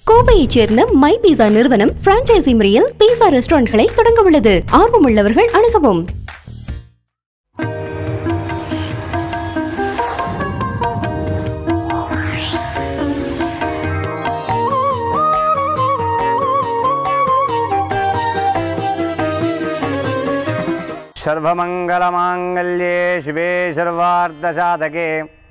கோவையைச் சேர்ந்த மை பீஸா நிறுவனம் பிரான்ச்சைசி முறையில் பீஸா ரெஸ்டாரண்ட்களை தொடங்க உள்ளது ஆர்வமுள்ளவர்கள் அணுகவும் सर्वमङ्गलमाङ्गल्ये शिवे सर्वार्धसाधके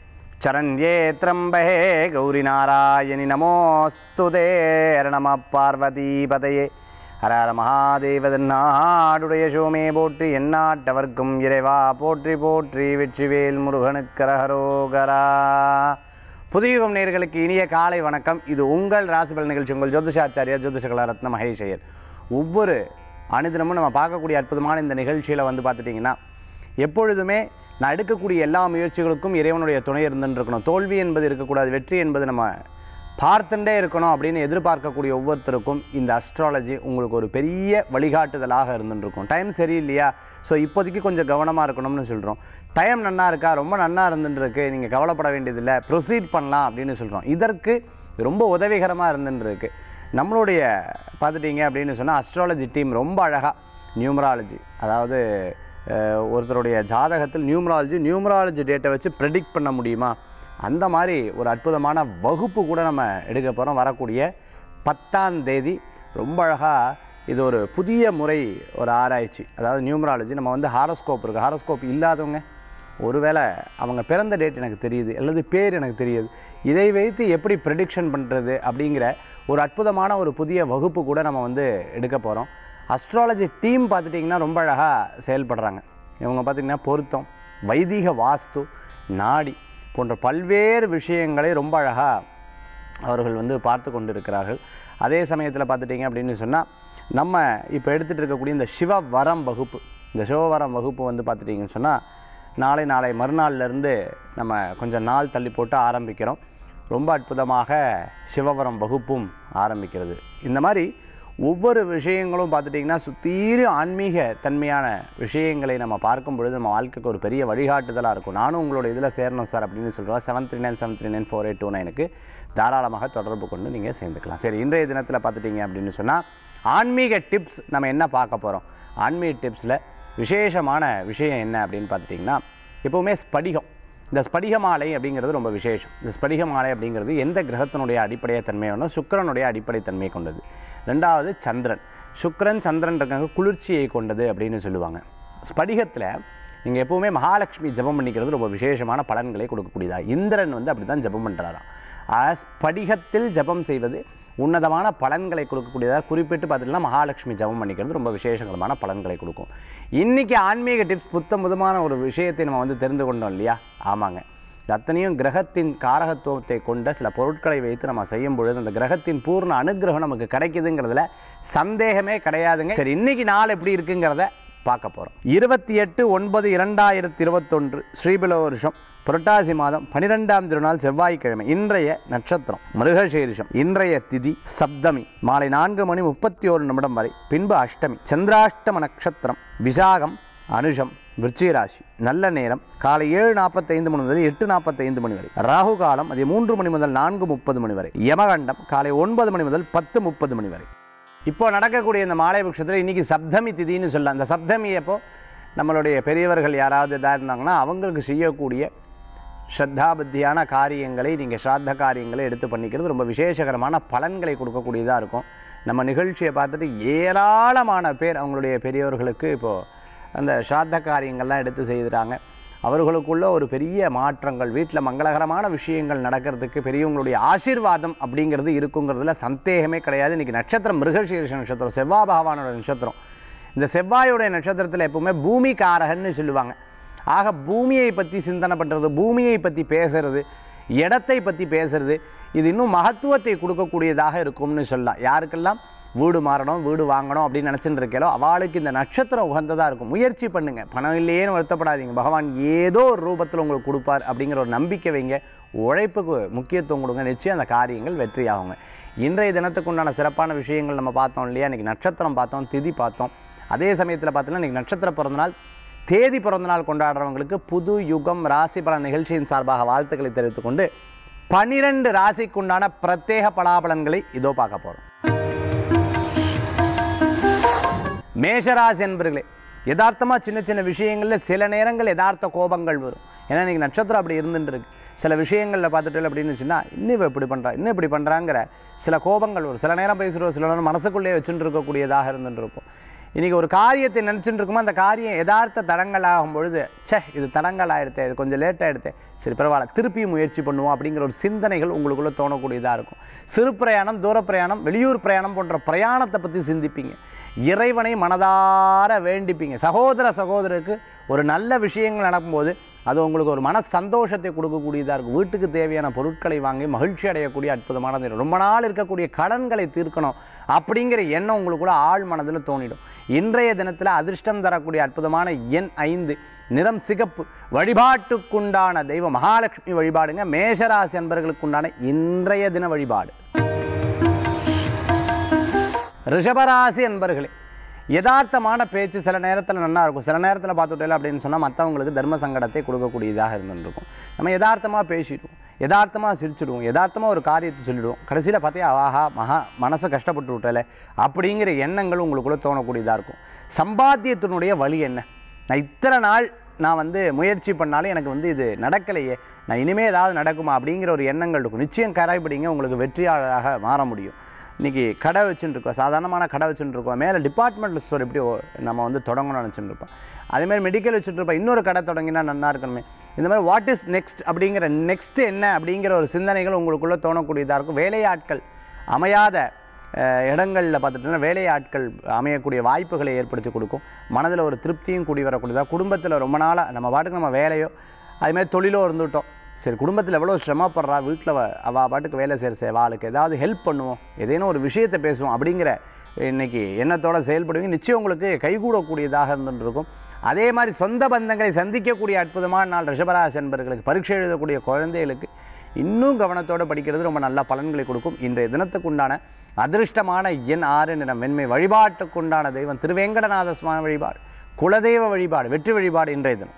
चरण्ये त्र्यम्बहे गौरिनारायणि नमोऽस्तु ते नमः பார்வதிபதையே ஹரஹர மகாதேவதன்னாடுடைய சோமே போற்றி எந்நாட்டவர்க்கும் இறைவா போற்றி போற்றி வெற்றிவேல் முருகனுக்கரஹரோகரா புதியுகம் நேர்களுக்கு இனிய காலை வணக்கம் இது உங்கள் ராசிபல் நிகழ்ச்சி உங்கள் ஜோதிஷாச்சாரியா ஜோதிஷ ரத்ன மகேஷ் ஐயர் ஒவ்வொரு அனுதினமும் நம்ம பார்க்கக்கூடிய அற்புதமான இந்த நிகழ்ச்சியில் வந்து பார்த்துட்டிங்கன்னா எப்பொழுதுமே நான் எடுக்கக்கூடிய எல்லா முயற்சிகளுக்கும் இறைவனுடைய துணை இருந்துன்னு இருக்கணும் தோல்வி என்பது இருக்கக்கூடாது வெற்றி என்பது நம்ம பார்த்துட்டே இருக்கணும் அப்படின்னு எதிர்பார்க்கக்கூடிய ஒவ்வொருத்தருக்கும் இந்த அஸ்ட்ராலஜி உங்களுக்கு ஒரு பெரிய வழிகாட்டுதலாக இருந்துருக்கும் டைம் சரியில்லையா ஸோ இப்போதைக்கு கொஞ்சம் கவனமாக இருக்கணும்னு சொல்கிறோம் டைம் நன்னா இருக்கா ரொம்ப நன்னா இருந்துருக்கு நீங்கள் கவலைப்பட வேண்டியதில்லை ப்ரொசீட் பண்ணலாம் அப்படின்னு சொல்கிறோம் இதற்கு ரொம்ப உதவிகரமாக இருந்துருக்கு நம்மளுடைய பார்த்துட்டிங்க அப்படின்னு சொன்னால் அஸ்ட்ராலஜி டீம் ரொம்ப அழகாக நியூமராலஜி அதாவது அஹ், ஒருத்தருடைய ஜாதகத்தில் நியூமராலஜி நியூமராலஜி டேட்டை வச்சு ப்ரெடிக்ட் பண்ண முடியுமா அந்த மாதிரி ஒரு அற்புதமான வகுப்பு கூட நம்ம எடுக்க போகிறோம் வரக்கூடிய பத்தாம் தேதி ரொம்ப அழகாக இது ஒரு புதிய முறை ஒரு ஆராய்ச்சி அதாவது நியூமராலஜி நம்ம வந்து ஹாரோஸ்கோப் இருக்குது ஹாரோஸ்கோப் இல்லாதவங்க ஒருவேளை அவங்க பிறந்த டேட் எனக்கு தெரியுது அல்லது பேர் எனக்கு தெரியுது இதை வைத்து எப்படி ப்ரெடிக்ஷன் பண்ணுறது அப்படிங்கிற ஒரு அற்புதமான ஒரு புதிய வகுப்பு கூட நம்ம வந்து எடுக்க போகிறோம் அஸ்ட்ராலஜி டீம் பார்த்துட்டிங்கன்னா ரொம்ப அழகாக செயல்படுறாங்க இவங்க பார்த்திங்கன்னா பொருத்தம் வைதிக வாஸ்து நாடி போன்ற பல்வேறு விஷயங்களை ரொம்ப அழகாக அவர்கள் வந்து பார்த்து கொண்டு இருக்கிறார்கள் அதே சமயத்தில் பார்த்துட்டிங்க அப்படின்னு சொன்னால் நம்ம இப்போ எடுத்துகிட்டு இருக்கக்கூடிய இந்த சிவவரம் வகுப்பு இந்த சிவவரம் வகுப்பு வந்து பார்த்துட்டிங்கன்னு சொன்னால் நாளை நாளை மறுநாள்லேருந்து நம்ம கொஞ்சம் நாள் தள்ளி போட்டு ஆரம்பிக்கிறோம் ரொம்ப அற்புதமாக சிவவரம் வகுப்பும் ஆரம்பிக்கிறது இந்த மாதிரி ஒவ்வொரு விஷயங்களும் பார்த்துட்டிங்கன்னா சுத்தீரும் ஆன்மீக தன்மையான விஷயங்களை நம்ம பார்க்கும் பொழுது நம்ம வாழ்க்கைக்கு ஒரு பெரிய வழிகாட்டுதலாக இருக்கும் நானும் உங்களோட இதில் சேரணும் சார் அப்படின்னு சொல்கிறோம் seven three nine seven three nine four eight two நைனுக்கு தாராளமாக தொடர்பு கொண்டு நீங்கள் சேர்ந்துக்கலாம் சரி இன்றைய தினத்தில் பார்த்துட்டிங்க அப்படின்னு சொன்னால் ஆன்மீக டிப்ஸ் நம்ம என்ன பார்க்க போகிறோம் ஆன்மீக டிப்ஸில் விசேஷமான விஷயம் என்ன அப்படின்னு பார்த்துட்டிங்கன்னா எப்போவுமே ஸ்படிகம் இந்த ஸ்படிக மாலை அப்படிங்கிறது ரொம்ப விசேஷம் இந்த ஸ்படிக மாலை அப்படிங்கிறது எந்த கிரகத்தினுடைய அடிப்படைய தன்மை வேணும் சுக்கிரனுடைய அடிப்படை தன்மை கொண்டது ரெண்டாவது சந்திரன் சுக்கிரன் சந்திரன் இருக்காங்க குளிர்ச்சியை கொண்டது அப்படின்னு சொல்லுவாங்க ஸ்படிகத்தில் நீங்கள் எப்போவுமே மகாலட்சுமி ஜெபம் பண்ணிக்கிறது ரொம்ப விசேஷமான பலன்களை கொடுக்கக்கூடியதா இந்திரன் வந்து அப்படி தான் ஜெபம் பண்ணுறாராம் ஆக ஸ்படிகத்தில் ஜெபம் செய்வது உன்னதமான பலன்களை கொடுக்கக்கூடியதாக குறிப்பிட்டு பார்த்துட்டுனா மகாலட்சுமி ஜெபம் பண்ணிக்கிறது ரொம்ப விசேஷகரமான பலன்களை கொடுக்கும் இன்றைக்கி ஆன்மீக டிப்ஸ் புத்தம் புதுமான ஒரு விஷயத்தை நம்ம வந்து தெரிந்து கொண்டோம் இல்லையா ஆமாங்க இது அத்தனையும் கிரகத்தின் காரகத்துவத்தை கொண்ட சில பொருட்களை வைத்து நம்ம செய்யும் பொழுது அந்த கிரகத்தின் பூர்ண அனுகிரகம் நமக்கு கிடைக்குதுங்கிறதுல சந்தேகமே கிடையாதுங்க சரி இன்னைக்கு நாள் எப்படி இருக்குங்கிறத பார்க்க போகிறோம் இருபத்தி எட்டு ஒன்பது இரண்டாயிரத்தி இருபத்தொன்று ஸ்ரீபில வருஷம் புரட்டாசி மாதம் பனிரெண்டாம் திருநாள் செவ்வாய்க்கிழமை இன்றைய நட்சத்திரம் மிருகசீரிஷம் இன்றைய திதி சப்தமி மாலை நான்கு மணி முப்பத்தி ஓரு நிமிடம் வரை பின்பு அஷ்டமி சந்திராஷ்டம நட்சத்திரம் விசாகம் அனுஷம் விருச்சிகராசி நல்ல நேரம் காலை ஏழு நாற்பத்தைந்து மணி முதல் எட்டு நாற்பத்தைந்து மணி வரை ராகு காலம் அது மூன்று மணி முதல் நான்கு முப்பது மணி வரை யமகண்டம் காலை ஒன்பது மணி முதல் பத்து முப்பது மணி வரை இப்போ நடக்கக்கூடிய இந்த மாலை பட்சத்தில் இன்னைக்கு சப்தமி திதின்னு சொல்லலாம் அந்த சப்தமி அப்போ நம்மளுடைய பெரியவர்கள் யாராவது இதாக இருந்தாங்கன்னா அவங்களுக்கு செய்யக்கூடிய ஸ்ரத்தாபத்தியான காரியங்களை நீங்கள் ஸ்ராத்த காரியங்களை எடுத்து பண்ணிக்கிறது ரொம்ப விசேஷகரமான பலன்களை கொடுக்கக்கூடியதாக இருக்கும் நம்ம நிகழ்ச்சியை பார்த்துட்டு ஏராளமான பேர் அவங்களுடைய பெரியவர்களுக்கு இப்போது அந்த ஸ்ராத்த காரியங்கள்லாம் எடுத்து செய்கிறாங்க அவர்களுக்குள்ள ஒரு பெரிய மாற்றங்கள் வீட்டில் மங்களகரமான விஷயங்கள் நடக்கிறதுக்கு பெரியவங்களுடைய ஆசீர்வாதம் அப்படிங்கிறது இருக்குங்கிறதுல சந்தேகமே கிடையாது இன்றைக்கி நட்சத்திரம் மிருகசீரிஷ நட்சத்திரம் செவ்வாய் பகவானோட நட்சத்திரம் இந்த செவ்வாயுடைய நட்சத்திரத்தில் எப்பவுமே பூமி காரகன்னு சொல்லுவாங்க ஆக பூமியை பற்றி சிந்தனை பண்ணுறது பூமியை பற்றி பேசுறது இடத்தை பற்றி பேசுறது இது இன்னும் மகத்துவத்தை கொடுக்கக்கூடியதாக இருக்கும்னு சொல்லலாம் யாருக்கெல்லாம் வீடு மாறணும் வீடு வாங்கணும் அப்படின்னு நினச்சிட்டு இருக்கேளோ அவளுக்கு இந்த நட்சத்திரம் உகந்ததாக இருக்கும் முயற்சி பண்ணுங்க பணம் இல்லையேன்னு வருத்தப்படாதீங்க பகவான் ஏதோ ஒரு ரூபத்தில் உங்களுக்கு கொடுப்பார் அப்படிங்கிற ஒரு நம்பிக்கை வைங்க உழைப்புக்கு முக்கியத்துவம் கொடுங்க நிச்சயம் அந்த காரியங்கள் வெற்றியாகுங்க இன்றைய தினத்துக்கு உண்டான சிறப்பான விஷயங்கள் நம்ம பார்த்தோம் இல்லையா இன்றைக்கி நட்சத்திரம் பார்த்தோம் திதி பார்த்தோம் அதே சமயத்தில் பார்த்தோம்னா இன்றைக்கி நட்சத்திர பிறந்தநாள் தேதி பிறந்தநாள் கொண்டாடுறவங்களுக்கு புது யுகம் ராசி பல நிகழ்ச்சியின் சார்பாக வாழ்த்துக்களை தெரிவித்துக்கொண்டு பனிரெண்டு ராசிக்குண்டான பிரத்யேக பலாபலன்களை இதோ பார்க்க போகிறோம் மேஷராசி என்பர்களே யதார்த்தமாக சின்ன சின்ன விஷயங்களில் சில நேரங்கள் யதார்த்த கோபங்கள் வரும் ஏன்னா இன்னைக்கு நட்சத்திரம் அப்படி இருந்துட்டு இருக்கு சில விஷயங்களில் பார்த்துட்டு அப்படின்னு வச்சுன்னா இன்னும் இவ இப்படி பண்ணுறா இன்னும் இப்படி பண்ணுறாங்கிற சில கோபங்கள் வரும் சில நேரம் பேசுகிறோம் சில நேரம் மனசுக்குள்ளேயே வச்சுட்டு இருக்கக்கூடியதாக இருந்துட்டு இருக்கும் இன்றைக்கி ஒரு காரியத்தை நினச்சிட்டு இருக்குமோ அந்த காரியம் யதார்த்த தடங்கள் ஆகும் பொழுது ச்சே இது தடங்கள் ஆகிடுத்தே இது கொஞ்சம் லேட் ஆகிடுத்தே சரி பரவாயில்ல திருப்பி முயற்சி பண்ணுவோம் அப்படிங்கிற ஒரு சிந்தனைகள் உங்களுக்குள்ளே தோணக்கூடியதாக இருக்கும் சிறு பிரயாணம் தூர பிரயாணம் வெளியூர் பிரயாணம் போன்ற பிரயாணத்தை பற்றி சிந்திப்பீங்க இறைவனை மனதார வேண்டிப்பீங்க சகோதர சகோதரருக்கு ஒரு நல்ல விஷயங்கள் நடக்கும்போது அது உங்களுக்கு ஒரு மன சந்தோஷத்தை கொடுக்கக்கூடியதாக இருக்கும் வீட்டுக்கு தேவையான பொருட்களை வாங்கி மகிழ்ச்சி அடையக்கூடிய அற்புதமான நேரம் ரொம்ப நாள் இருக்கக்கூடிய கடன்களை தீர்க்கணும் அப்படிங்கிற எண்ணம் உங்களுக்குள்ள ஆழ் மனதில் தோணிடும் இன்றைய தினத்தில் அதிர்ஷ்டம் தரக்கூடிய அற்புதமான எண் ஐந்து நிறம் சிகப்பு வழிபாட்டுக்குண்டான தெய்வம் மகாலட்சுமி வழிபாடுங்க மேஷராசி அன்பர்களுக்குண்டான இன்றைய தின வழிபாடு ரிஷபராசி என்பர்களே யதார்த்தமான பேச்சு சில நேரத்தில் நல்லா இருக்கும் சில நேரத்தில் பார்த்துட்டே அப்படின்னு சொன்னால் மற்றவங்களுக்கு தர்ம சங்கடத்தை கொடுக்கக்கூடியதாக இருந்துருக்கும் நம்ம யதார்த்தமாக பேசிடுவோம் யதார்த்தமாக சிரிச்சிடுவோம் யதார்த்தமாக ஒரு காரியத்தை சொல்லிடுவோம் கடைசியில் பார்த்தியா ஆஹா மகா மனசை கஷ்டப்பட்டு விட்டல அப்படிங்கிற எண்ணங்கள் உங்களுக்குள்ளே தோணக்கூடியதாக இருக்கும் சம்பாத்தியத்தினுடைய வழி என்ன நான் இத்தனை நாள் நான் வந்து முயற்சி பண்ணாலும் எனக்கு வந்து இது நடக்கலையே நான் இனிமேல் ஏதாவது நடக்குமா அப்படிங்கிற ஒரு எண்ணங்கள் இருக்கும் நிச்சயம் கராய்படிங்க உங்களுக்கு வெற்றியாளராக மாற முடியும் இன்றைக்கி கடை வச்சுட்டு இருக்கோம் சாதாரணமான கடை வச்சுட்டு இருக்கோம் மேலே டிபார்ட்மெண்டல் ஸ்டோர் எப்படி ஓ- நம்ம வந்து தொடங்கணும்னு நினச்சிட்டு இருப்போம் அதேமாதிரி மெடிக்கல் வச்சுட்டு இருப்போம் இன்னொரு கடை தொடங்கினா நல்லா இருக்கணுமே இந்த மாதிரி வாட் இஸ் நெக்ஸ்ட் அப்படிங்கிற நெக்ஸ்ட் என்ன அப்படிங்கிற ஒரு சிந்தனைகள் உங்களுக்குள்ளே தோணக்கூடியதாக இருக்கும் வேலையாட்கள் அமையாத அஹ், இடங்களில் பார்த்துட்டோன்னா வேலையாட்கள் அமையக்கூடிய வாய்ப்புகளை ஏற்படுத்தி கொடுக்கும் மனதில் ஒரு திருப்தியும் கூடி வரக்கூடியதாக குடும்பத்தில் ரொம்ப நாளாக நம்ம பாட்டுக்கு நம்ம வேலையோ அதுமாதிரி தொழிலோ இருந்துவிட்டோம் சரி குடும்பத்தில் எவ்வளோ சிரமப்படுறா வீட்டில் அவள் பாட்டுக்கு வேலை செய்கிற சேவா அவளுக்கு ஏதாவது ஹெல்ப் பண்ணுவோம் ஏதேனும் ஒரு விஷயத்தை பேசுவோம் அப்படிங்கிற இன்னைக்கு எண்ணத்தோட செயல்படுவீங்க நிச்சயம் உங்களுக்கு கைகூடக்கூடியதாக இருந்துருக்கும் அதே மாதிரி சொந்த பந்தங்களை சந்திக்கக்கூடிய அற்புதமான நாள் ரிஷபராசி என்பர்களுக்கு பரீட்சை எழுதக்கூடிய குழந்தைகளுக்கு இன்னும் கவனத்தோடு படிக்கிறது ரொம்ப நல்ல பலன்களை கொடுக்கும் இன்றைய தினத்துக்குண்டான அதிர்ஷ்டமான எண் ஆறு நிறம் வெண்மை வழிபாட்டுக்குண்டான தெய்வம் திருவேங்கடநாத சுவாமி வழிபாடு குலதெய்வ வழிபாடு வெற்றி வழிபாடு இன்றைய தினம்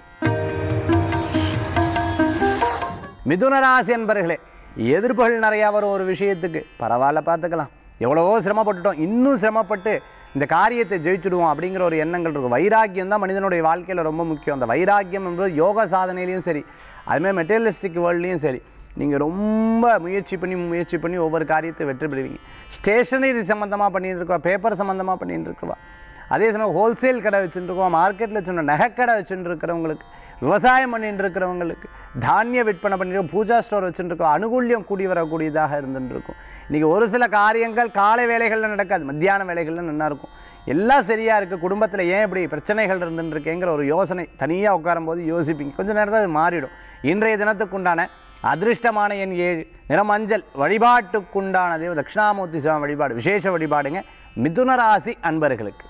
மிதுனராசி என்பர்களே எதிர்ப்புகள் நிறையா வரும் ஒரு விஷயத்துக்கு பரவாயில்ல பார்த்துக்கலாம் எவ்வளவோ சிரமப்பட்டுட்டோம் இன்னும் சிரமப்பட்டு இந்த காரியத்தை ஜெயிச்சுடுவோம் அப்படிங்கிற ஒரு எண்ணங்கள் இருக்கும் வைராக்கியம் தான் மனிதனுடைய வாழ்க்கையில் ரொம்ப முக்கியம் அந்த வைராக்கியம் என்பது யோக சாதனையிலையும் சரி அதுமாதிரி மெட்டீரியலிஸ்டிக் வேர்ல்ட்லேயும் சரி நீங்கள் ரொம்ப முயற்சி பண்ணி முயற்சி பண்ணி ஒவ்வொரு காரியத்தை வெற்றி பெறுவீங்க ஸ்டேஷனரி சம்மந்தமாக பண்ணிட்டு இருக்கோம் பேப்பர் சம்மந்தமாக பண்ணிட்டு இருக்கவா அதே சமயம் ஹோல்சேல் கடை வச்சுட்டு இருக்கோம் மார்க்கெட்டில் வச்சுருந்த நகைக்கடை வச்சுட்டு இருக்கிறவங்களுக்கு விவசாயம் பண்ணிட்டு இருக்கிறவங்களுக்கு தானிய விற்பனை பண்ணிட்டு பூஜா ஸ்டோர் வச்சுட்டு இருக்கோம் அனுகூல்யம் கூடி வரக்கூடியதாக இருந்துட்டு இருக்கும் இன்றைக்கி ஒரு சில காரியங்கள் காலை வேலைகளில் நடக்காது மத்தியான வேலைகளில் நல்லா இருக்கும் எல்லாம் சரியாக இருக்குது குடும்பத்தில் ஏன் இப்படி பிரச்சனைகள் இருந்துட்டு இருக்கேங்கிற ஒரு யோசனை தனியாக உட்காரும்போது யோசிப்பீங்க கொஞ்ச நேரத்தில் அது மாறிடும் இன்றைய தினத்துக்குண்டான அதிர்ஷ்டமான எண் ஏழு நிறமஞ்சள் வழிபாட்டுக்குண்டான தெய்வம் தட்சிணாமூர்த்தி சுவாமி வழிபாடு விசேஷ வழிபாடுங்க மிதுன ராசி அன்பர்களுக்கு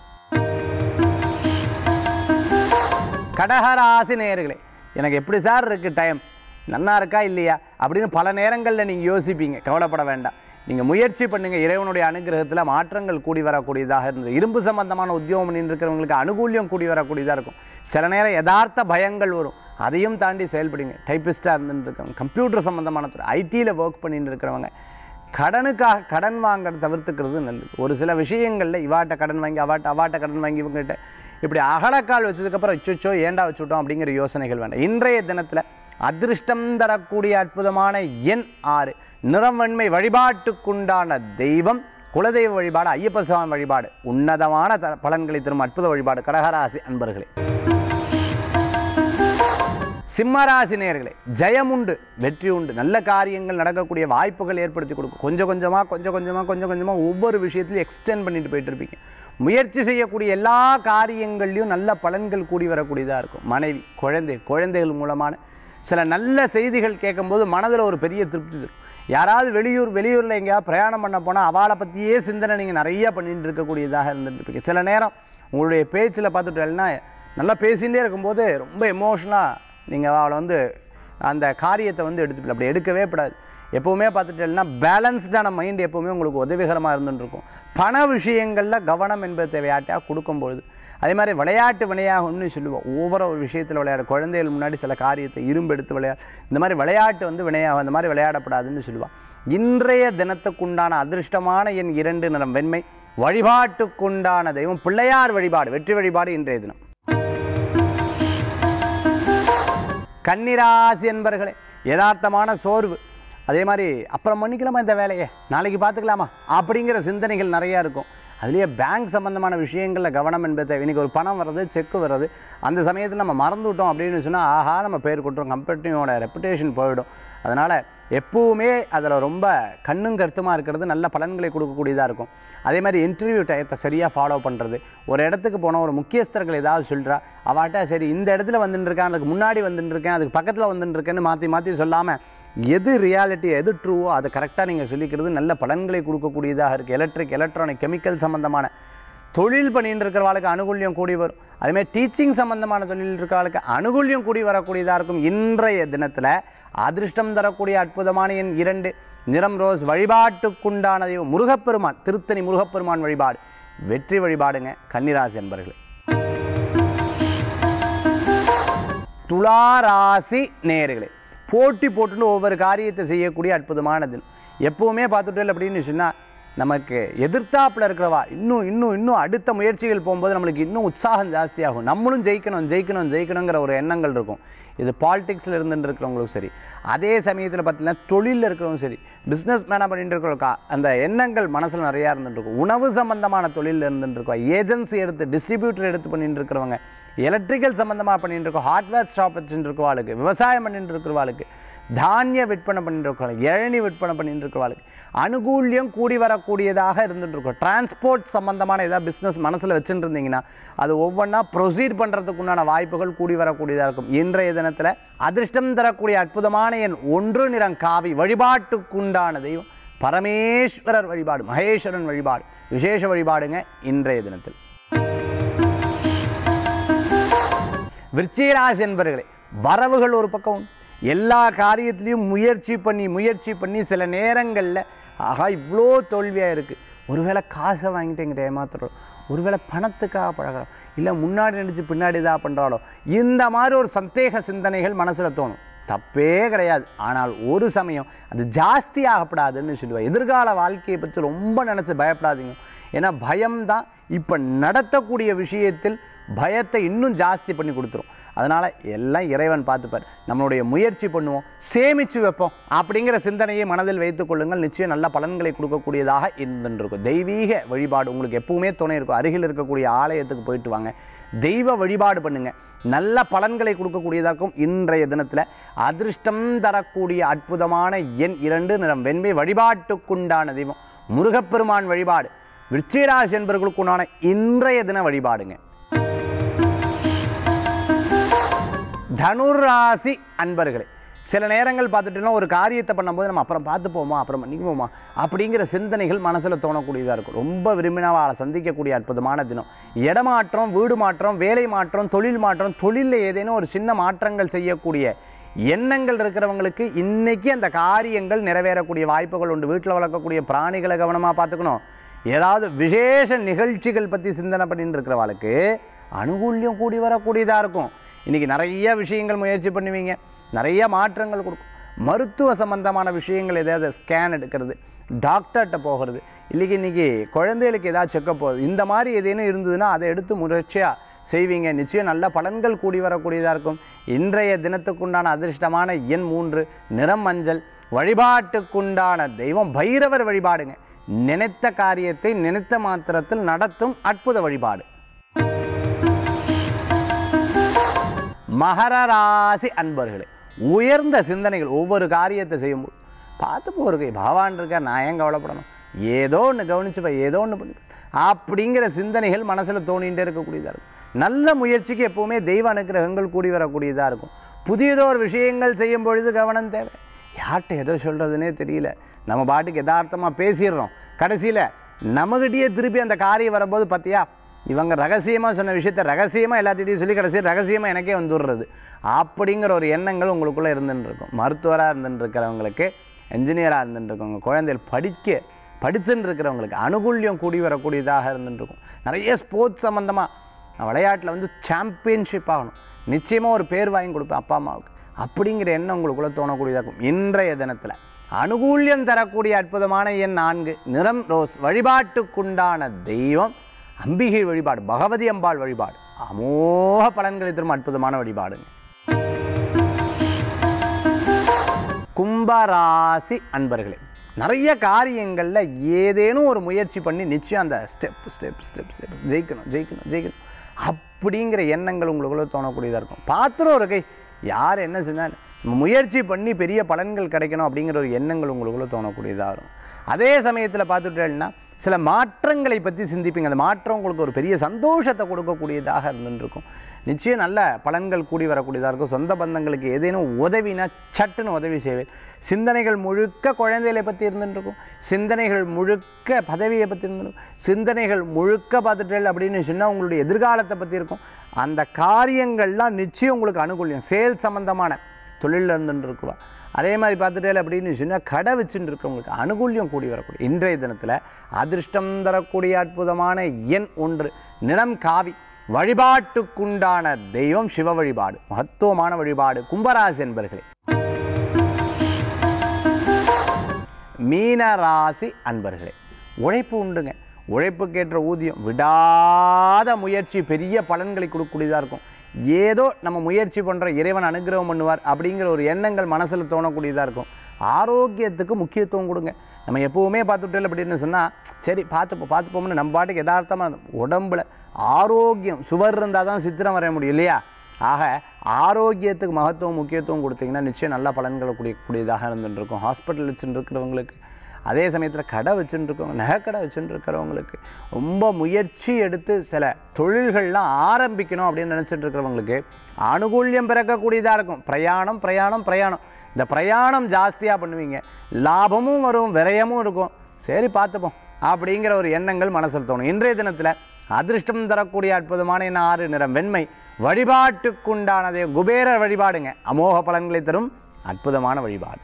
கடகராசி நேயர்களே எனக்கு எப்படி சார் இருக்குது டைம் நன்னா இருக்கா இல்லையா அப்படின்னு பல நேரங்களில் நீங்கள் யோசிப்பீங்க கவலைப்பட வேண்டாம் நீங்கள் முயற்சி பண்ணுங்கள் இறைவனுடைய அனுகிரகத்தில் மாற்றங்கள் கூடி வரக்கூடியதாக இருந்தது இரும்பு சம்பந்தமான உத்தியோகம் பண்ணிட்டு இருக்கிறவங்களுக்கு அனுகூல்யம் கூடி வரக்கூடியதாக இருக்கும் சில நேரம் யதார்த்த பயங்கள் வரும் அதையும் தாண்டி செயல்படுங்க டைப்பிஸ்டாக இருந்துட்டு இருக்கவங்க கம்ப்யூட்டர் சம்மந்தமான துறை ஐடியில் ஒர்க் பண்ணிட்டு இருக்கிறவங்க கடனுக்காக கடன் வாங்குறத தவிர்த்துக்கிறது நல்லது ஒரு சில விஷயங்களில் இவாட்ட கடன் வாங்கி அவாட்ட அவாட்ட கடன் வாங்கி இவங்ககிட்ட இப்படி அகலக்கால் வச்சதுக்கப்புறம் அச்சோ ஏண்டா வச்சுட்டோம் அப்படிங்கிற யோசனைகள் வேண்டாம் இன்றைய தினத்தில் அதிர்ஷ்டம் தரக்கூடிய அற்புதமான எண் ஆறு நிறம் வெண்மை வழிபாட்டுக்குண்டான தெய்வம் குலதெய்வ வழிபாடு ஐயப்ப சுவாமி வழிபாடு உன்னதமான த பலன்களை தரும் அற்புத வழிபாடு கடகராசி அன்பர்களே சிம்மராசி நேயர்களே ஜெயம் உண்டு வெற்றி உண்டு நல்ல காரியங்கள் நடக்கக்கூடிய வாய்ப்புகள் ஏற்படுத்தி கொடுக்கும் கொஞ்சம் கொஞ்சமாக கொஞ்சம் கொஞ்சமாக கொஞ்சம் கொஞ்சமாக ஒவ்வொரு விஷயத்திலையும் எக்ஸ்டெண்ட் பண்ணிட்டு போயிட்டு இருப்பீங்க முயற்சி செய்யக்கூடிய எல்லா காரியங்கள்லையும் நல்ல பலன்கள் கூடி வரக்கூடியதாக இருக்கும் மனைவி குழந்தை குழந்தைகள் மூலமான சில நல்ல செய்திகள் கேட்கும்போது மனதில் ஒரு பெரிய திருப்தி தரும் யாராவது வெளியூர் வெளியூரில் எங்கேயாவது பிரயாணம் பண்ண போனால் அவளை பற்றியே சிந்தனை நீங்கள் நிறைய பண்ணிட்டு இருக்கக்கூடியதாக இருந்துட்டு இருப்பீங்க சில நேரம் உங்களுடைய பேச்சில் பார்த்துட்டேன்னா நல்லா பேசிகிட்டே இருக்கும்போது ரொம்ப எமோஷனாக நீங்கள் அவளை வந்து அந்த காரியத்தை வந்து எடுத்துக்கல அப்படி எடுக்கவே கூடாது எப்போவுமே பார்த்துட்டேன்னா பேலன்ஸ்டான மைண்ட் எப்போவுமே உங்களுக்கு உதவிகரமாக இருந்துட்டு இருக்கும் பண விஷயங்களில் கவனம் என்பது தேவையாட்டியாக கொடுக்கும்பொழுது அதே மாதிரி விளையாட்டு வினையாகும்னு சொல்லுவோம் ஒவ்வொரு ஒரு விஷயத்தில் விளையாட குழந்தைகள் முன்னாடி சில காரியத்தை இரும்பு எடுத்து விளையாட இந்த மாதிரி விளையாட்டு வந்து வினையாகும் அந்த மாதிரி விளையாடப்படாதுன்னு சொல்லுவாள் இன்றைய தினத்துக்குண்டான அதிர்ஷ்டமான என் இரண்டு நிறம் வெண்மை வழிபாட்டுக்குண்டான தெய்வம் பிள்ளையார் வழிபாடு வெற்றி வழிபாடு இன்றைய தினம் கன்னிராசி என்பர்களே யதார்த்தமான சோர்வு அதே மாதிரி அப்புறம் பண்ணிக்கலாமா இந்த வேலையை நாளைக்கு பார்த்துக்கலாமா அப்படிங்கிற சிந்தனைகள் நிறையா இருக்கும் அதுலேயே பேங்க் சம்மந்தமான விஷயங்களில் கவனம் என்பது தேவை. இன்னைக்கு ஒரு பணம் வர்றது செக்கு வர்றது அந்த சமயத்தில் நம்ம மறந்து விட்டோம் அப்படின்னு சொன்னால் ஆஹா நம்ம பேர் கொடுத்துரும் கம்பெனியோட ரெப்புடேஷன் போயிடும் அதனால் எப்பவுமே அதில் ரொம்ப கண்ணும் கருத்துமாக இருக்கிறது நல்ல பலன்களை கொடுக்கக்கூடியதாக இருக்கும் அதே மாதிரி இன்டர்வியூ டயத்தை சரியாக ஃபாலோ பண்ணுறது ஒரு இடத்துக்கு போனால் ஒரு முக்கியஸ்தர்கள் ஏதாவது சொல்கிறா அவாட்ட சரி இந்த இடத்துல வந்துட்டு இருக்கேன் அதுக்கு முன்னாடி வந்துட்டு இருக்கேன் அதுக்கு பக்கத்தில் வந்துட்டு இருக்கேன்னு மாற்றி மாற்றி சொல்லாமல் எது ரியாலிட்டி எது ட்ரூவோ அதை கரெக்டாக நீங்கள் சொல்லிக்கிறது நல்ல பலன்களை கொடுக்கக்கூடியதாக இருக்குது எலக்ட்ரிக் எலக்ட்ரானிக் கெமிக்கல் சம்மந்தமான தொழில் பண்ணிட்டு இருக்கிறவாளுக்கு அனுகூல்யம் கூடி வரும் அதேமாதிரி டீச்சிங் சம்பந்தமான தொழில் இருக்கிறவாளுக்கு அனுகூல்யம் கூடி வரக்கூடியதாக இருக்கும் இன்றைய தினத்தில் அதிர்ஷ்டம் தரக்கூடிய அற்புதமான என் இரண்டு நிறம் ரோஸ் வழிபாட்டுக்குண்டான தெய்வம் முருகப்பெருமான் திருத்தணி முருகப்பெருமான் வழிபாடு வெற்றி வழிபாடுங்க கன்னிராசி என்பர்களே துளாராசி நேயர்களே போட்டி போட்டுன்னு ஒவ்வொரு காரியத்தை செய்யக்கூடிய அற்புதமான தினம் எப்பவுமே பார்த்துட்டு அப்படின்னு சொன்னால் நமக்கு எதிர்த்தாப்புல இருக்கிறவா இன்னும் இன்னும் இன்னும் அடுத்த முயற்சிகள் போகும்போது நம்மளுக்கு இன்னும் உற்சாகம் ஜாஸ்தியாகும் நம்மளும் ஜெயிக்கணும் ஜெயிக்கணும் ஜெயிக்கணுங்கிற ஒரு எண்ணங்கள் இருக்கும் இது பாலிடிக்ஸில் இருந்துட்டு இருக்கிறவங்களும் சரி அதே சமயத்தில் பார்த்தீங்கன்னா தொழிலில் இருக்கிறவங்க சரி பிஸ்னஸ் மேனாக பண்ணிட்டு இருக்கிறவங்க அந்த எண்ணங்கள் மனசில் நிறையா இருந்துட்டு இருக்கும் உணவு சம்பந்தமான தொழிலில் இருந்துட்டு இருக்கோம் ஏஜென்சி எடுத்து டிஸ்ட்ரிபியூட்டர் எடுத்து பண்ணிட்டு இருக்கிறவங்க எலக்ட்ரிக்கல் சம்மந்தமாக பண்ணிட்டு இருக்கோம் ஹார்ட்வேர் ஷாப் வச்சுட்டு இருக்கிறவாளுக்கு விவசாயம் பண்ணிட்டு இருக்கிறவாளுக்கு தானிய விற்பனை பண்ணிட்டு இருக்கிறவங்க இளநி விற்பனை பண்ணிட்டு இருக்கிறவாளுக்கு அனுகூல்யம் கூடி வரக்கூடியதாக இருந்துட்டு இருக்கும் டிரான்ஸ்போர்ட் சம்பந்தமான ஏதாவது பிஸ்னஸ் மனசில் வச்சுட்டு இருந்தீங்கன்னா அது ஒவ்வொன்றா ப்ரொசீட் பண்ணுறதுக்கு உண்டான வாய்ப்புகள் கூடி வரக்கூடியதாக இருக்கும் இன்றைய தினத்தில் அதிர்ஷ்டம் தரக்கூடிய அற்புதமான என் ஒன்று நிறம் காவி வழிபாட்டுக்குண்டான தெய்வம் பரமேஸ்வரர் வழிபாடு மகேஸ்வரன் வழிபாடு விசேஷ வழிபாடுங்க இன்றைய தினத்தில் விருச்சிகராசி என்பர்களே வரவுகள் ஒரு பக்கம் உண்டு. எல்லா காரியத்திலையும் முயற்சி பண்ணி முயற்சி பண்ணி சில நேரங்களில் ஆகா இவ்வளோ தோல்வியாக இருக்குது ஒருவேளை காசை வாங்கிட்டு எங்கிட்ட ஏமாத்துறோம் ஒருவேளை பணத்துக்காக பழகிறோம் இல்லை முன்னாடி நினச்சி பின்னாடி தான் பண்ணுறாளோ இந்த மாதிரி ஒரு சந்தேக சிந்தனைகள் மனசில் தோணும் தப்பே கிடையாது ஆனால் ஒரு சமயம் அது ஜாஸ்தி ஆகப்படாதுன்னு சொல்லுவேன் எதிர்கால வாழ்க்கையை பற்றி ரொம்ப நினச்சி பயப்படாதீங்க ஏன்னா பயம்தான் இப்போ நடத்தக்கூடிய விஷயத்தில் பயத்தை இன்னும் ஜாஸ்தி பண்ணி கொடுத்துரும் அதனால் எல்லாம் இறைவன் பார்த்துப்பார் நம்மளுடைய முயற்சி பண்ணுவோம் சேமித்து வைப்போம் அப்படிங்கிற சிந்தனையை மனதில் வைத்துக் கொள்ளுங்கள் நிச்சயம் நல்ல பலன்களை கொடுக்கக்கூடியதாக இருந்துருக்கும் தெய்வீக வழிபாடு உங்களுக்கு எப்பவுமே துணை இருக்கும் அருகில் இருக்கக்கூடிய ஆலயத்துக்கு போயிட்டு வாங்க தெய்வ வழிபாடு பண்ணுங்க நல்ல பலன்களை கொடுக்கக்கூடியதாக்கும் இன்றைய தினத்தில் அதிர்ஷ்டம் தரக்கூடிய அற்புதமான எண் இரண்டு நிறம் வெண்மை வழிபாட்டுக்குண்டான தெய்வம் முருகப்பெருமான் வழிபாடு விருச்சிகராசி என்பவர்களுக்குண்டான இன்றைய தின வழிபாடுங்க தனுராசி அன்பர்களே சில நேரங்கள் பார்த்துட்டோம்னா ஒரு காரியத்தை பண்ணும்போது நம்ம அப்புறம் பார்த்து போமா அப்புறம் பண்ணிக்குவோமா அப்படிங்கிற சிந்தனைகள் மனசில் தோணக்கூடியதாக இருக்கும் ரொம்ப விரும்பினவாளை சந்திக்கக்கூடிய அற்புதமான தினம் இடமாற்றம் வீடு மாற்றம் வேலை மாற்றம் தொழில் மாற்றம் தொழிலில் ஏதேனும் ஒரு சின்ன மாற்றங்கள் செய்யக்கூடிய எண்ணங்கள் இருக்கிறவங்களுக்கு இன்னைக்கு அந்த காரியங்கள் நிறைவேறக்கூடிய வாய்ப்புகள் உண்டு வீட்டில் வளர்க்கக்கூடிய பிராணிகளை கவனமாக பார்த்துக்கணும் ஏதாவது விசேஷ நிகழ்ச்சிகள் பற்றி சிந்தனை பண்ணிட்டு இருக்கிறவாளுக்கு அனுகூல்யம் கூடி வரக்கூடியதாக இருக்கும் இன்றைக்கி நிறைய விஷயங்கள் முயற்சி பண்ணுவீங்க நிறைய மாற்றங்கள் கொடுக்கும் மருத்துவ சம்பந்தமான விஷயங்கள் ஏதாவது ஸ்கேன் எடுக்கிறது டாக்டர்கிட்ட போகிறது இல்லைக்கு இன்றைக்கி குழந்தைகளுக்கு ஏதாவது செக்கப் போகுது இந்த மாதிரி ஏதேனும் இருந்ததுன்னா அதை எடுத்து முயற்சியாக செய்வீங்க நிச்சயம் நல்ல பலன்கள் கூடி வரக்கூடியதாக இருக்கும் இன்றைய தினத்துக்குண்டான அதிர்ஷ்டமான எண் மூன்று நிறம் மஞ்சள் வழிபாட்டுக்குண்டான தெய்வம் பைரவர் வழிபாடுங்க நினைத்த காரியத்தை நினைத்த மாத்திரத்தில் நடத்தும் அற்புத வழிபாடு மகர ராசி அன்பர்களே உயர்ந்த சிந்தனைகள் ஒவ்வொரு காரியத்தை செய்யும்போது பார்த்து போருக்கு பகவான் இருக்கா நான் ஏன் கவலைப்படணும் ஏதோ ஒன்று கவனிச்சுப்பா ஏதோ ஒன்று பண்ணி அப்படிங்கிற சிந்தனைகள் மனசில் தோணிகிட்டே இருக்கக்கூடியதாக இருக்கும் நல்ல முயற்சிக்கு எப்போவுமே தெய்வ அனுக்கிரகங்கள் கூடி வரக்கூடியதாக இருக்கும் புதியதோர் விஷயங்கள் செய்யும் பொழுது கவனம் தேவை யார்கிட்ட எதோ சொல்கிறதுனே தெரியல நம்ம பாட்டுக்கு யதார்த்தமாக பேசிடுறோம் கடைசியில் நம்மகிட்டயே திருப்பி அந்த காரியம் வரும்போது பார்த்தியா இவங்க ரகசியமாக சொன்ன விஷயத்த ரகசியமாக எல்லாத்திட்டையும் சொல்லி கடைசியில் ரகசியமாக எனக்கே வந்துடுறது அப்படிங்கிற ஒரு எண்ணங்கள் உங்களுக்குள்ளே இருந்துன்னு இருக்கும் மருத்துவராக இருந்துட்டு இருக்கிறவங்களுக்கு என்ஜினியராக இருந்துட்டு இருக்கவங்க குழந்தைகள் படிக்க படிச்சுட்டு இருக்கிறவங்களுக்கு அனுகூல்யம் கூடி வரக்கூடியதாக இருந்துட்டு இருக்கும் நிறைய ஸ்போர்ட்ஸ் சம்மந்தமாக நான் விளையாட்டில் வந்து சாம்பியன்ஷிப் ஆகணும் நிச்சயமாக ஒரு பேர் வாங்கி கொடுப்பேன் அப்பா அம்மாவுக்கு அப்படிங்கிற எண்ணம் உங்களுக்குள்ளே தோணக்கூடியதாக இருக்கும் இன்றைய தினத்தில் அனுகூல்யம் தரக்கூடிய அற்புதமான எண் நான்கு நிறம் ரோஸ் வழிபாட்டுக்குண்டான தெய்வம் அம்பிகை வழிபாடு பகவதி அம்பாள் வழிபாடு அமோக பலன்களை தரும் அற்புதமான வழிபாடுங்க கும்பராசி அன்பர்களே நிறைய காரியங்களில் ஏதேனும் ஒரு முயற்சி பண்ணி நிச்சயம் அந்த ஸ்டெப் ஸ்டெப் ஸ்டெப் ஸ்டெப் ஜெயிக்கணும் ஜெயிக்கணும் ஜெயிக்கணும் அப்படிங்கிற எண்ணங்கள் உங்களுக்குள்ள தோணக்கூடியதாக இருக்கும் பாத்திரம் ஒரு கை யார் என்ன செஞ்சால் நம்ம முயற்சி பண்ணி பெரிய பலன்கள் கிடைக்கணும் அப்படிங்கிற ஒரு எண்ணங்கள் உங்களுக்குள்ள தோணக்கூடியதாக இருக்கும் அதே சமயத்தில் பார்த்துட்டேன்னா சில மாற்றங்களை பற்றி சிந்திப்பீங்க அந்த மாற்றம் உங்களுக்கு ஒரு பெரிய சந்தோஷத்தை கொடுக்கக்கூடியதாக இருந்துருக்கும் நிச்சயம் நல்ல பலன்கள் கூடி வரக்கூடியதாக இருக்கும் சொந்த பந்தங்களுக்கு ஏதேனும் உதவினா சட்டுன்னு உதவி செய்வேன் சிந்தனைகள் முழுக்க குழந்தைகளை பற்றி இருந்துருக்கும் சிந்தனைகள் முழுக்க பதவியை பற்றி இருந்துருக்கும் சிந்தனைகள் முழுக்க பார்த்துட்டேன் அப்படின்னு சொன்னால் உங்களுடைய எதிர்காலத்தை பற்றி இருக்கும் அந்த காரியங்கள்லாம் நிச்சயம் உங்களுக்கு அனுகூலியம் சேல் சம்பந்தமான தொழிலில் இருந்துருக்குவா அதே மாதிரி பார்த்துட்டே அப்படின்னு சொன்னால் கடை வச்சுட்டு இருக்கவங்களுக்கு அனுகூல்யம் கூடி வரக்கூடிய இன்றைய தினத்தில் அதிர்ஷ்டம் தரக்கூடிய அற்புதமான எண் ஒன்று நிறம் காவி வழிபாட்டுக்குண்டான தெய்வம் சிவ வழிபாடு மகத்துவமான வழிபாடு கும்பராசி என்பர்களே மீனராசி அன்பர்களே உழைப்பு உண்டுங்க உழைப்புக்கேற்ற ஊதியம் விடாத முயற்சி பெரிய பலன்களை கொடுக்கக்கூடியதாக இருக்கும் ஏதோ நம்ம முயற்சி பண்ணுற இறைவன் அனுகிரகம் பண்ணுவார் அப்படிங்கிற ஒரு எண்ணங்கள் மனசில் தோணக்கூடியதாக இருக்கும் ஆரோக்கியத்துக்கு முக்கியத்துவம் கொடுங்க நம்ம எப்போவுமே பார்த்துட்டே அப்படின்னு சொன்னால் சரி பார்த்துப்போம் பார்த்துப்போம்னு நம்ம பாட்டுக்கு யதார்த்தமாக உடம்புல ஆரோக்கியம் சுவர் இருந்தால் தான் சித்திரம் வரைய முடியும் இல்லையா ஆக ஆரோக்கியத்துக்கு மகத்துவம் முக்கியத்துவம் கொடுத்தீங்கன்னா நிச்சயம் நல்ல பலன்களை கூடியதாக இருந்துட்டு இருக்கும் ஹாஸ்பிட்டல் வச்சுட்டு இருக்கிறவங்களுக்கு அதே சமயத்தில் கடை வச்சுட்டு இருக்கவங்க நகைக்கடை வச்சுட்டு இருக்கிறவங்களுக்கு ரொம்ப முயற்சி எடுத்து சில தொழில்கள்லாம் ஆரம்பிக்கணும் அப்படின்னு நினச்சிட்டு இருக்கிறவங்களுக்கு அனுகூல்யம் பிறக்கக்கூடியதாக இருக்கும் பிரயாணம் பிரயாணம் பிரயாணம் இந்த பிரயாணம் ஜாஸ்தியாக பண்ணுவீங்க லாபமும் வரும் விரயமும் இருக்கும் சரி பார்த்துப்போம் அப்படிங்கிற ஒரு எண்ணங்கள் மனசில் தோணும் இன்றைய தினத்தில் அதிர்ஷ்டம் தரக்கூடிய அற்புதமான என்ன ஆறு நிறம் வெண்மை வழிபாட்டுக்குண்டானதே குபேரர் வழிபாடுங்க அமோக பலன்களை தரும் அற்புதமான வழிபாடு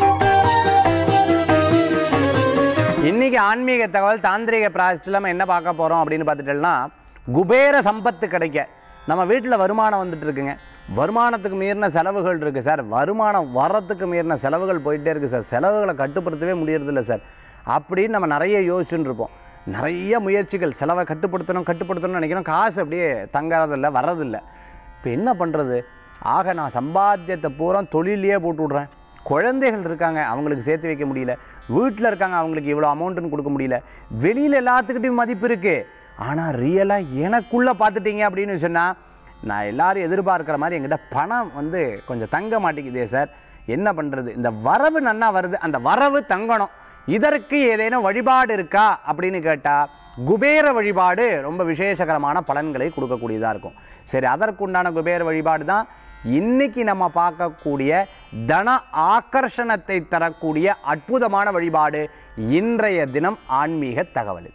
இன்னைக்கு ஆன்மீக தகவல் தாந்திரிக பிராயசத்தில் நம்ம என்ன பார்க்க போகிறோம் அப்படின்னு பார்த்துட்டோம்னா குபேர சம்பத்து கிடைக்க நம்ம வீட்டில் வருமானம் வந்துட்டு இருக்குங்க வருமானத்துக்கு மீறின செலவுகள் இருக்குது சார் வருமானம் வர்றதுக்கு மீறின செலவுகள் போயிட்டே இருக்குது சார் செலவுகளை கட்டுப்படுத்தவே முடியறதில்ல சார் அப்படின்னு நம்ம நிறைய யோசிச்சுட்டு இருப்போம் நிறைய முயற்சிகள் செலவை கட்டுப்படுத்தணும் கட்டுப்படுத்தணும்னு நினைக்கிறோம் காசு அப்படியே தங்கறதில்ல வர்றதில்ல இப்போ என்ன பண்ணுறது ஆக நான் சம்பாத்தியத்தை பூரா தொழிலையே போட்டு விட்றேன் குழந்தைகள் இருக்காங்க அவங்களுக்கு சேர்த்து வைக்க முடியல வீட்டில் இருக்காங்க அவங்களுக்கு இவ்வளோ அமௌண்ட்டுன்னு கொடுக்க முடியல வெளியில் எல்லாத்துக்கிட்டையும் மதிப்பு இருக்குது ஆனால் ரியலாக எனக்குள்ளே பார்த்துட்டீங்க அப்படின்னு சொன்னால் நான் எல்லாரும் எதிர்பார்க்குற மாதிரி என்கிட்ட பணம் வந்து கொஞ்சம் தங்க மாட்டேங்குதே சார் என்ன பண்ணுறது இந்த வரவு நன்னா வருது அந்த வரவு தங்கணும் இதற்கு ஏதேனும் வழிபாடு இருக்கா அப்படின்னு கேட்டால் குபேர வழிபாடு ரொம்ப விசேஷகரமான பலன்களை கொடுக்கக்கூடியதாக இருக்கும் சரி அதற்குண்டான குபேர வழிபாடு தான் இன்னைக்கு நம்ம பார்க்கக்கூடிய தன ஆக்கர்ஷணத்தை தரக்கூடிய அற்புதமான வழிபாடு இன்றைய தினம் ஆன்மீக தகவல்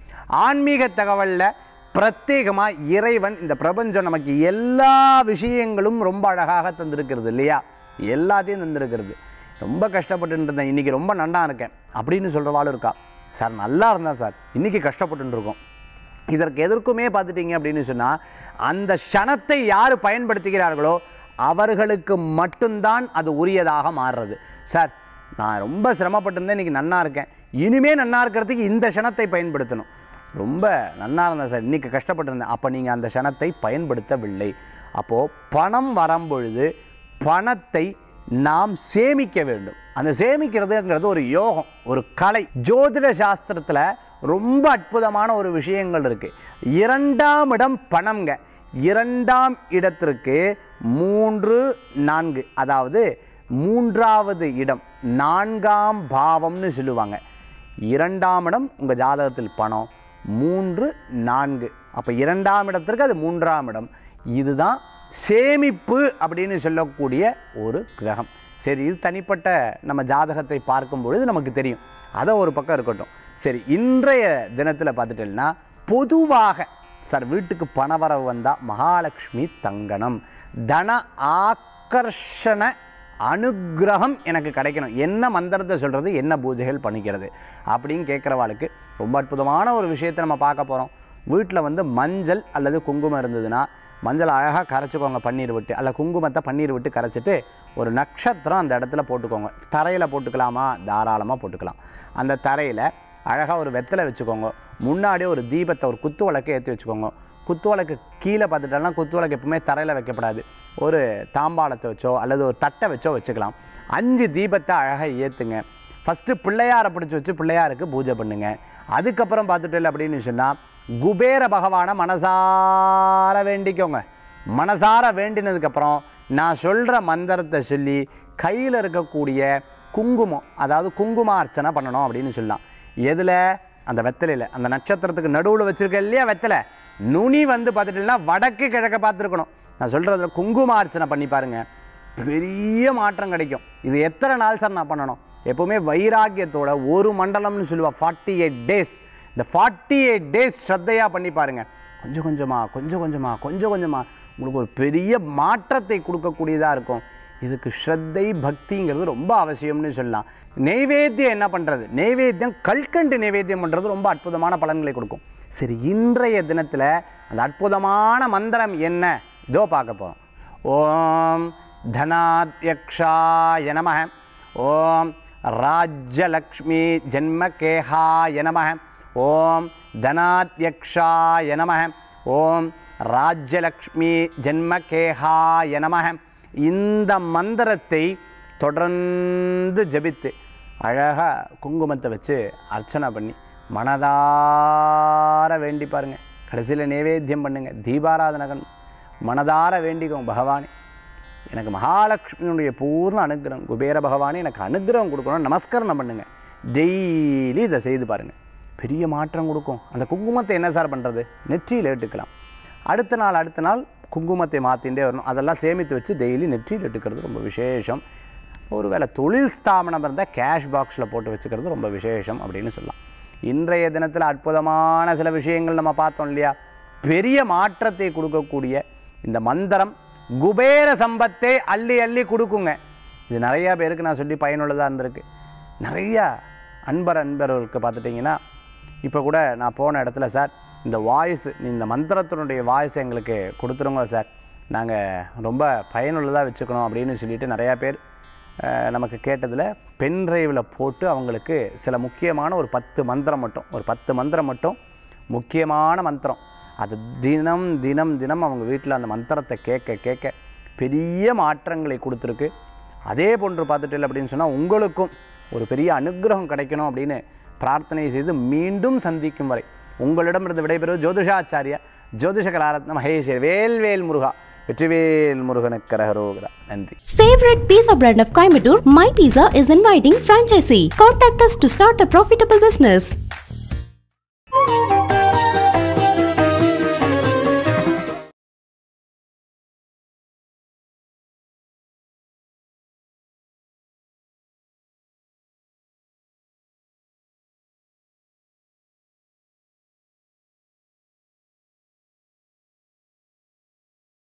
ஆன்மீக தகவலில் பிரத்யேகமாக இறைவன் இந்த பிரபஞ்சம் நமக்கு எல்லா விஷயங்களும் ரொம்ப அழகாக தந்திருக்கிறது இல்லையா எல்லாத்தையும் தந்திருக்கிறது ரொம்ப கஷ்டப்பட்டு இருந்தேன் இன்றைக்கி ரொம்ப நன்னா இருக்கேன் அப்படின்னு சொல்கிறவாளும் இருக்கா சார் நல்லா இருந்தேன் சார் இன்றைக்கி கஷ்டப்பட்டு இருக்கோம் இதற்கு எதற்குமே பார்த்துட்டீங்க அப்படின்னு சொன்னால் அந்த க்ஷணத்தை யார் பயன்படுத்துகிறார்களோ அவர்களுக்கு மட்டும்தான் அது உரியதாக மாறுறது சார் நான் ரொம்ப சிரமப்பட்டிருந்தேன் இன்றைக்கி நன்னா இருக்கேன் இனிமே நன்னா இருக்கிறதுக்கு இந்த க்ஷணத்தை பயன்படுத்தணும் ரொம்ப நன்னா இருந்தேன் சார் இன்றைக்கி கஷ்டப்பட்டிருந்தேன் அப்போ நீங்கள் அந்த க்ஷணத்தை பயன்படுத்தவில்லை அப்போது பணம் வரும்பொழுது பணத்தை நாம் சேமிக்க வேண்டும் அந்த சேமிக்கிறதுங்கிறது ஒரு யோகம் ஒரு கலை ஜோதிட சாஸ்திரத்தில் ரொம்ப அற்புதமான ஒரு விஷயங்கள் இருக்குது இரண்டாம் இடம் பணம்ங்க இரண்டாம் இடத்திற்கு மூன்று நான்கு அதாவது மூன்றாவது இடம் நான்காம் பாவம்னு சொல்லுவாங்க இரண்டாம் இடம் உங்கள் ஜாதகத்தில் பணம் மூன்று நான்கு அப்போ இரண்டாம் இடத்திற்கு அது மூன்றாம் இடம் இதுதான் சேமிப்பு அப்படின்னு சொல்லக்கூடிய ஒரு கிரகம் சரி இது தனிப்பட்ட நம்ம ஜாதகத்தை பார்க்கும் பொழுது நமக்கு தெரியும் அதை ஒரு பக்கம் இருக்கட்டும் சரி இன்றைய தினத்தில் பார்த்துட்டேன்னா பொதுவாக சார் வீட்டுக்கு பணவரவு வந்தால் மகாலட்சுமி தங்கனம் தன ஆக்கர்ஷண அனுக்கிரகம் எனக்கு கிடைக்கணும் என்ன மந்திரத்தை சொல்கிறது என்ன பூஜைகள் பண்ணிக்கிறது அப்படின்னு கேட்குறவாளுக்கு ரொம்ப அற்புதமான ஒரு விஷயத்தை நம்ம பார்க்க போகிறோம் வீட்டில் வந்து மஞ்சள் அல்லது குங்குமம் இருந்ததுன்னா மஞ்சள் அழகாக கரைச்சிக்கோங்க பன்னீர் விட்டு அல்ல குங்குமத்தை பன்னீர் விட்டு கரைச்சிட்டு ஒரு நட்சத்திரம் அந்த இடத்துல போட்டுக்கோங்க தரையில் போட்டுக்கலாமா தாராளமாக போட்டுக்கலாம் அந்த தரையில் அழகாக ஒரு வெத்தலை வச்சுக்கோங்க முன்னாடி ஒரு தீபத்தை ஒரு குத்து விளக்கை ஏற்றி வச்சுக்கோங்க குத்து விளக்கு கீழே பார்த்துட்டோம்னா குத்து விளக்கு எப்பவுமே தரையில் வைக்கப்படாது ஒரு தாம்பாளத்தை வச்சோ அல்லது ஒரு தட்டை வச்சோ வச்சுக்கலாம் அஞ்சு தீபத்தை அழகாக ஏற்றுங்க ஃபஸ்ட்டு பிள்ளையாரை பிடிச்சி வச்சு பிள்ளையாருக்கு பூஜை பண்ணுங்க அதுக்கப்புறம் பார்த்துட்டு அப்படின்னு சொன்னால் குபேர பகவானை மனசார வேண்டிக்கோங்க மனசார வேண்டினதுக்கப்புறம் நான் சொல்கிற மந்திரத்தை சொல்லி கையில் இருக்கக்கூடிய குங்குமம் அதாவது குங்கும அர்ச்சனை பண்ணணும் அப்படின்னு சொல்லலாம் எதில் அந்த வெத்தலையில் அந்த நட்சத்திரத்துக்கு நடுவில் வச்சுருக்க இல்லையா வெத்தலை நுனி வந்து பார்த்துட்டீங்கன்னா வடக்கு கிழக்க பார்த்துருக்கணும் நான் சொல்கிறதுல குங்கும அர்ச்சனை பண்ணி பாருங்க பெரிய மாற்றம் கிடைக்கும் இது எத்தனை நாள் சார் நான் பண்ணணும் எப்போவுமே வைராக்கியத்தோட ஒரு மண்டலம்னு சொல்லுவா ஃபார்ட்டி எயிட் டேஸ் இந்த ஃபார்ட்டி எயிட் டேஸ் ஸ்ரத்தையாக பண்ணி பாருங்க கொஞ்சம் கொஞ்சமாக கொஞ்சம் கொஞ்சமாக கொஞ்சம் கொஞ்சமாக உங்களுக்கு ஒரு பெரிய மாற்றத்தை கொடுக்கக்கூடியதாக இருக்கும் இதுக்கு ஸ்ரத்தை பக்திங்கிறது ரொம்ப அவசியம்னு சொல்லலாம் நெய்வேத்தியம் என்ன பண்ணுறது நெய்வேத்தியம் கல்கண்டு நெய்வேத்தியம் பண்ணுறது ரொம்ப அற்புதமான பலன்களை கொடுக்கும் சரி இன்றைய தினத்தில் அந்த அற்புதமான மந்திரம் என்ன இதோ பார்க்க போகிறோம் ஓம் தனாத்யக்ஷாய நம ஓம் ராஜ்யலக்ஷ்மி ஜென்மகேகாய நம ஓம் தனாத்யக்ஷாய நம ஓம் ராஜ்யலக்ஷ்மி ஜென்மகேகாய நம இந்த மந்திரத்தை தொடர்ந்து ஜபித்து அழகாக குங்குமத்தை வச்சு அர்ச்சனை பண்ணி மனதார வேண்டி பாருங்க கடைசியில் நைவேத்தியம் பண்ணுங்க தீபாராதனகன் மனதார வேண்டிக்கோங்க பகவானே எனக்கு மகாலட்சுமியுடைய பூர்ண அனுகிரகம் குபேர பகவானே எனக்கு அனுகிரகம் கொடுக்கணும் நமஸ்கரணம் பண்ணுங்க டெய்லி இதை செய்து பாருங்க பெரிய மாற்றம் கொடுக்கும் அந்த குங்குமத்தை என்ன சார் பண்ணுறது நெற்றியில் இட்டுக்கலாம் அடுத்த நாள் அடுத்த நாள் குங்குமத்தை மாற்றிகிட்டே வரணும் அதெல்லாம் சேமித்து வச்சு டெய்லி நெற்றியில் இட்டுக்கிறது ரொம்ப விசேஷம் ஒருவேளை தொழில் ஸ்தாபனம் இருந்தால் கேஷ் பாக்ஸில் போட்டு வச்சுக்கிறது ரொம்ப விசேஷம் அப்படின்னு சொல்லலாம் இன்றைய தினத்தில் அற்புதமான சில விஷயங்கள் நம்ம பார்த்தோம் இல்லையா பெரிய மாற்றத்தை கொடுக்கக்கூடிய இந்த மந்திரம் குபேர சம்பத்தை அள்ளி அள்ளி கொடுக்குங்க இது நிறையா பேருக்கு நான் சொல்லி பயனுள்ளதாக இருந்திருக்கு நிறையா அன்பர் அன்பர்களுக்கு பார்த்துட்டிங்கன்னா இப்போ கூட நான் போன இடத்துல சார் இந்த வாய்ஸ் இந்த மந்திரத்தினுடைய வாய்ஸ் எங்களுக்கு கொடுத்துருங்க சார் நாங்கள் ரொம்ப பயனுள்ளதாக வச்சுக்கணும் அப்படின்னு சொல்லிட்டு நிறையா பேர் அஹ், நமக்கு கேட்டதில் பென் டிரைவில் போட்டு அவங்களுக்கு சில முக்கியமான ஒரு பத்து மந்திரம் மட்டும் ஒரு பத்து மந்திரம் மட்டும் முக்கியமான மந்திரம் அது தினம் தினம் தினம் அவங்க வீட்டில் அந்த மந்திரத்தை கேட்க கேட்க பெரிய மாற்றங்களை கொடுத்துருக்கு அதே போன்று பார்த்துட்டு அப்படின்னு சொன்னால் உங்களுக்கும் ஒரு பெரிய அனுக்கிரகம் கிடைக்கணும் அப்படின்னு பிரார்த்தனை செய்து மீண்டும் சந்திக்கும் வரை உங்களிடமிருந்து விடைபெறுவது ஜோதிஷாச்சாரியா ஜோதிஷ கலாரத்ன மகேஸ்வரி வேல்வேல் முருகா வெற்றிவேல் முருகனுக்கு கரகரோகரா நன்றி Favorite pizza brand of Coimbatore, My Pizza is inviting franchisee. Contact us to start a profitable business.